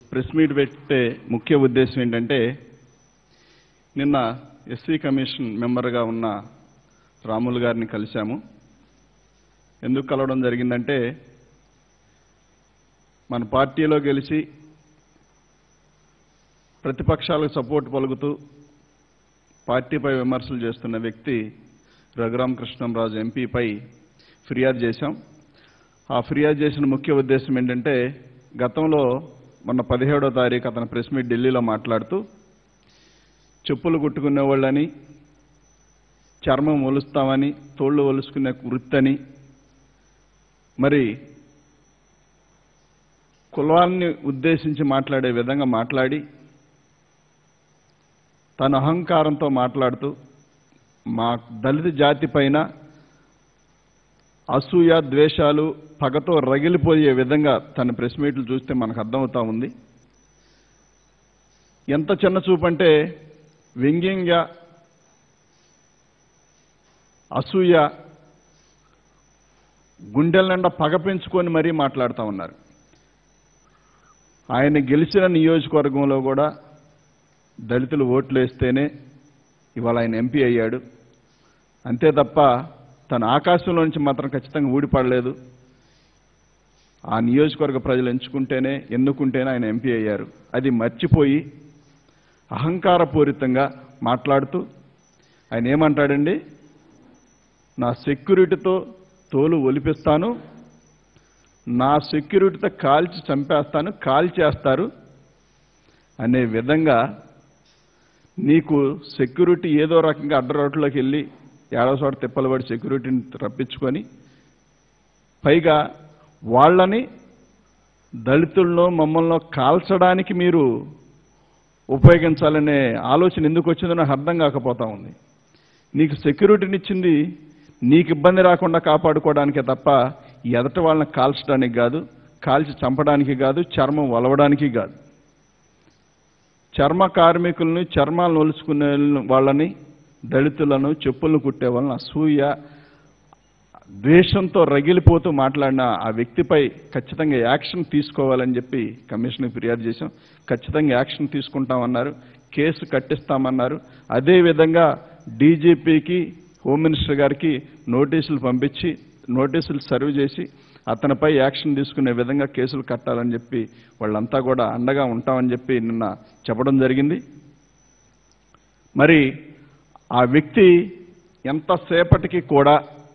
press meet పెట్టే ముఖ్య ఉద్దేశం ఏంటంటే నిన్న ఎస్సీ కమిషన్ మెంబర్గా ఉన్న రాములు గారిని కలిశాము ఎందుకు కలవడం జరిగిందంటే మన పార్టీలో గెలిచి ప్రతిపక్షాలకు సపోర్ట్ పలుకుతూ పార్టీపై విమర్శలు చేస్తున్న వ్యక్తి రఘురామ కృష్ణంరాజు ఎంపీపై ఫిర్యాదు చేశాం ఆ ఫిర్యాదు చేసిన ముఖ్య ఉద్దేశం ఏంటంటే గతంలో మొన్న పదిహేడో తారీఖు అతను ప్రెస్ మీట్ ఢిల్లీలో మాట్లాడుతూ చెప్పులు కుట్టుకునే వాళ్ళని చర్మం ఒలుస్తామని తోళ్ళు ఒలుసుకునే వృత్తని మరి కులాన్ని ఉద్దేశించి మాట్లాడే విధంగా మాట్లాడి తన అహంకారంతో మాట్లాడుతూ మా దళిత జాతి పైన అసూయ ద్వేషాలు పగతో రగిలిపోయే విధంగా తన ప్రెస్ మీట్లు చూస్తే మనకు అర్థమవుతా ఉంది ఎంత చిన్న చూపు అంటే వ్యంగ్యంగా అసూయ గుండెల నిండా పగ పెంచుకొని మరీ మాట్లాడుతూ ఉన్నారు ఆయన గెలిచిన నియోజకవర్గంలో కూడా దళితులు ఓట్లు వేస్తేనే ఇవాళ ఆయన ఎంపీ అయ్యాడు అంతే తప్ప తన ఆకాశంలో నుంచి మాత్రం ఖచ్చితంగా ఊడిపడలేదు ఆ నియోజకవర్గ ప్రజలు ఎంచుకుంటేనే ఎన్నుకుంటేనే ఆయన ఎంపీ అయ్యారు అది మర్చిపోయి అహంకారపూరితంగా మాట్లాడుతూ ఆయన ఏమంటాడండి నా సెక్యూరిటీతో తోలు ఒలిపిస్తాను నా సెక్యూరిటీతో కాల్చి చంపేస్తాను కాల్చేస్తారు అనే విధంగా నీకు సెక్యూరిటీ ఏదో రకంగా అడ్డరోట్లోకి వెళ్ళి ఏడో చోట తిప్పలు పడి సెక్యూరిటీని రప్పించుకొని పైగా వాళ్ళని దళితుల్లో మమ్మల్ని కాల్చడానికి మీరు ఉపయోగించాలనే ఆలోచన ఎందుకు వచ్చిందో నాకు అర్థం కాకపోతా ఉంది నీకు సెక్యూరిటీనిచ్చింది నీకు ఇబ్బంది రాకుండా కాపాడుకోవడానికే తప్ప ఎదట వాళ్ళని కాల్చడానికి కాదు కాల్చి చంపడానికి కాదు చర్మం వలవడానికి కాదు చర్మ కార్మికులను చర్మాలను ఒలుచుకునే వాళ్ళని దళితులను చెప్పులను కుట్టే వాళ్ళని అసూయ ద్వేషంతో రగిలిపోతూ మాట్లాడిన ఆ వ్యక్తిపై ఖచ్చితంగా యాక్షన్ తీసుకోవాలని చెప్పి కమిషన్కి ఫిర్యాదు చేశాం ఖచ్చితంగా యాక్షన్ తీసుకుంటామన్నారు కేసు కట్టిస్తామన్నారు అదేవిధంగా డీజీపీకి హోమ్ మినిస్టర్ గారికి నోటీసులు పంపించి నోటీసులు సర్వ్ చేసి అతనిపై యాక్షన్ తీసుకునే విధంగా కేసులు కట్టాలని చెప్పి వాళ్ళంతా కూడా అండగా ఉంటామని చెప్పి నిన్న చెప్పడం జరిగింది మరి ఆ వ్యక్తి ఎంతసేపటికి కూడా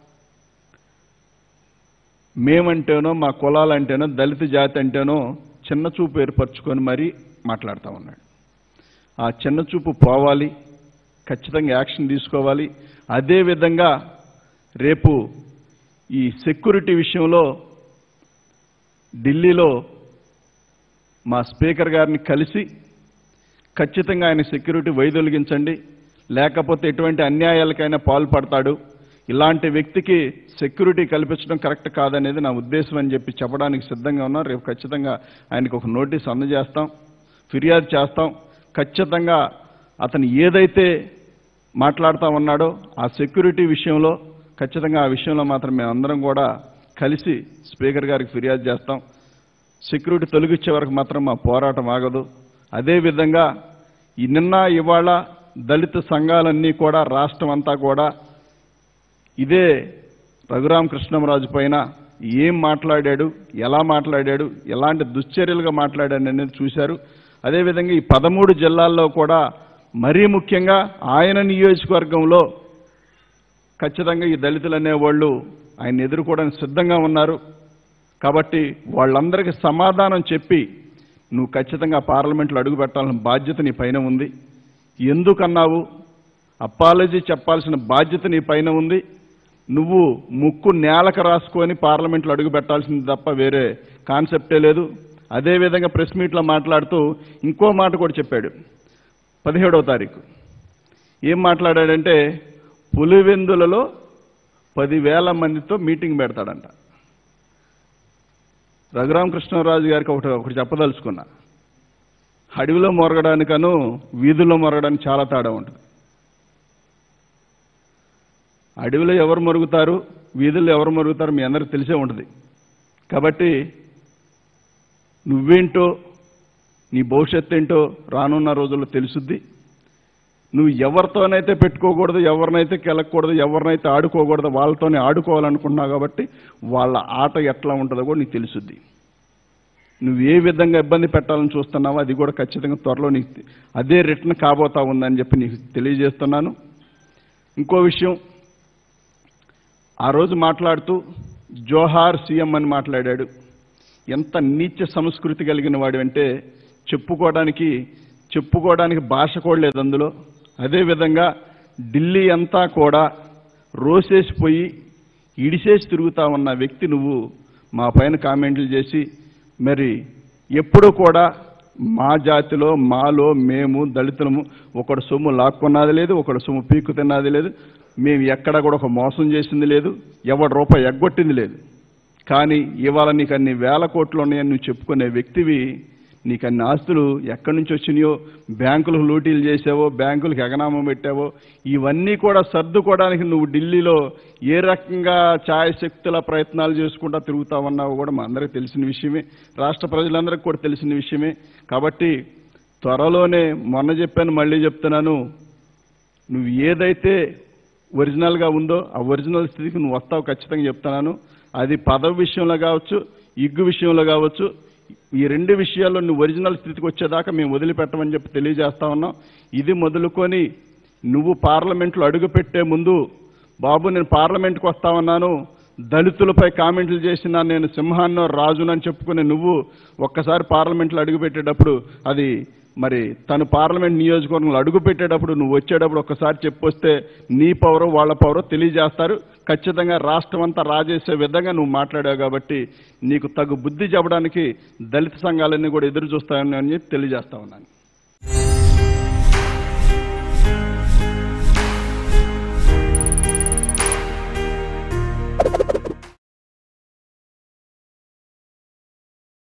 మేమంటేనో మా కులాలంటేనో దళిత జాతి అంటేనో చిన్న చూపు ఏర్పరచుకొని మరీ మాట్లాడుతూ ఉన్నాడు ఆ చిన్న చూపు పోవాలి ఖచ్చితంగా యాక్షన్ తీసుకోవాలి అదేవిధంగా రేపు ఈ సెక్యూరిటీ విషయంలో ఢిల్లీలో మా స్పీకర్ గారిని కలిసి ఖచ్చితంగా ఆయన సెక్యూరిటీ వైదొలిగించండి లేకపోతే ఎటువంటి అన్యాయాలకైనా పాల్పడతాడు ఇలాంటి వ్యక్తికి సెక్యూరిటీ కల్పించడం కరెక్ట్ కాదనేది నా ఉద్దేశం అని చెప్పి చెప్పడానికి సిద్ధంగా ఉన్నాం రేపు ఖచ్చితంగా ఆయనకు ఒక నోటీస్ అందజేస్తాం ఫిర్యాదు చేస్తాం ఖచ్చితంగా అతను ఏదైతే మాట్లాడుతూ ఉన్నాడో ఆ సెక్యూరిటీ విషయంలో ఖచ్చితంగా ఆ విషయంలో మాత్రం మేమందరం కూడా కలిసి స్పీకర్ గారికి ఫిర్యాదు చేస్తాం సెక్యూరిటీ తొలగించే వరకు మాత్రం మా పోరాటం ఆగదు అదేవిధంగా ఈ నిన్న ఇవాళ దళిత సంఘాలన్నీ కూడా రాష్ట్రం అంతా కూడా ఇదే రఘురామ కృష్ణంరాజు పైన ఏం మాట్లాడాడు ఎలా మాట్లాడాడు ఎలాంటి దుశ్చర్యలుగా మాట్లాడాడు అనేది చూశారు అదేవిధంగా ఈ పదమూడు జిల్లాల్లో కూడా మరీ ముఖ్యంగా ఆయన నియోజకవర్గంలో ఖచ్చితంగా ఈ దళితులు అనేవాళ్ళు ఆయన ఎదుర్కోవడానికి సిద్ధంగా ఉన్నారు కాబట్టి వాళ్ళందరికీ సమాధానం చెప్పి నువ్వు ఖచ్చితంగా పార్లమెంట్లో అడుగు పెట్టాల్సిన బాధ్యత నీ పైన ఉంది ఎందుకన్నావు అపాలజీ చెప్పాల్సిన బాధ్యత నీ పైన ఉంది నువ్వు ముక్కు నేలకు రాసుకొని పార్లమెంట్లో అడుగు పెట్టాల్సింది తప్ప వేరే కాన్సెప్టే లేదు అదేవిధంగా ప్రెస్ మీట్లో మాట్లాడుతూ ఇంకో మాట కూడా చెప్పాడు పదిహేడవ తారీఖు ఏం మాట్లాడాడంటే పులివెందులలో పదివేల మందితో మీటింగ్ పెడతాడంట రఘురామకృష్ణరాజు గారికి ఒకటి ఒకటి చెప్పదలుచుకున్నా అడవిలో మొరగడానికను వీధుల్లో మొరగడానికి చాలా తేడా ఉంటుంది అడవిలో ఎవరు మరుగుతారు వీధుల్లో ఎవరు మరుగుతారు మీ అందరికి తెలిసే ఉంటుంది కాబట్టి నువ్వేంటో నీ భవిష్యత్తు ఏంటో రానున్న రోజుల్లో తెలుసుద్ది నువ్వు ఎవరితోనైతే పెట్టుకోకూడదు ఎవరినైతే కెలకూడదు ఎవరినైతే ఆడుకోకూడదు వాళ్ళతోనే ఆడుకోవాలనుకుంటున్నావు కాబట్టి వాళ్ళ ఆట ఎట్లా ఉంటుందో కూడా నీకు తెలుసుద్ది నువ్వు ఏ విధంగా ఇబ్బంది పెట్టాలని చూస్తున్నావో అది కూడా ఖచ్చితంగా త్వరలో నీకు తె- అదే రిటర్న్ కాబోతా ఉందని చెప్పి నీకు తెలియజేస్తున్నాను ఇంకో విషయం ఆ రోజు మాట్లాడుతూ జోహార్ సీఎం అని మాట్లాడాడు ఎంత నీచ సంస్కృతి కలిగిన వాడు అంటే చెప్పుకోవడానికి చెప్పుకోవడానికి భాష కూడా లేదు అందులో అదేవిధంగా ఢిల్లీ అంతా కూడా రోసేసిపోయి ఇడిసేసి తిరుగుతా ఉన్న వ్యక్తి నువ్వు మా పైన కామెంట్లు చేసి మరి ఎప్పుడూ కూడా మా జాతిలో మాలో మేము దళితులము ఒకడు సొమ్ము లాక్కున్నది లేదు ఒకడు సొమ్ము పీక్కు తిన్నది లేదు మేము ఎక్కడ కూడా ఒక మోసం చేసింది లేదు ఎవడు రూపాయి ఎగ్గొట్టింది లేదు కానీ ఇవాళ నీకు అన్ని వేల కోట్లు ఉన్నాయని నువ్వు చెప్పుకునే వ్యక్తివి నీకు అన్ని ఆస్తులు ఎక్కడి నుంచి వచ్చినాయో బ్యాంకులకు లూటీలు చేసావో బ్యాంకులకు ఎగనామం పెట్టావో ఇవన్నీ కూడా సర్దుకోవడానికి నువ్వు ఢిల్లీలో ఏ రకంగా ఛాయశక్తుల ప్రయత్నాలు చేసుకుంటా తిరుగుతా ఉన్నావో కూడా మా అందరికీ తెలిసిన విషయమే రాష్ట్ర ప్రజలందరికీ కూడా తెలిసిన విషయమే కాబట్టి త్వరలోనే మొన్న చెప్పాను మళ్ళీ చెప్తున్నాను నువ్వు ఏదైతే ఒరిజినల్గా ఉందో ఆ ఒరిజినల్ స్థితికి నువ్వు వస్తావు ఖచ్చితంగా చెప్తున్నాను అది పదవి విషయంలో కావచ్చు ఇగ్గు విషయంలో కావచ్చు ఈ రెండు విషయాల్లో నువ్వు ఒరిజినల్ స్థితికి వచ్చేదాకా మేము వదిలిపెట్టమని చెప్పి తెలియజేస్తా ఉన్నాం ఇది మొదలుకొని నువ్వు పార్లమెంట్లో అడుగుపెట్టే ముందు బాబు నేను పార్లమెంట్కి వస్తామన్నాను దళితులపై కామెంట్లు చేసిన నేను సింహాన్నో రాజునని చెప్పుకునే నువ్వు ఒక్కసారి పార్లమెంట్లో అడుగుపెట్టేటప్పుడు అది మరి తను పార్లమెంట్ నియోజకవర్గంలో అడుగు పెట్టేటప్పుడు నువ్వు వచ్చేటప్పుడు ఒక్కసారి చెప్పొస్తే నీ పవరో వాళ్ళ పవరో తెలియజేస్తారు ఖచ్చితంగా రాష్ట్రం అంతా రాజేసే విధంగా నువ్వు మాట్లాడావు కాబట్టి నీకు తగు బుద్ధి చెప్పడానికి దళిత సంఘాలన్నీ కూడా ఎదురు చూస్తాయని అని చెప్పి తెలియజేస్తా ఉన్నాను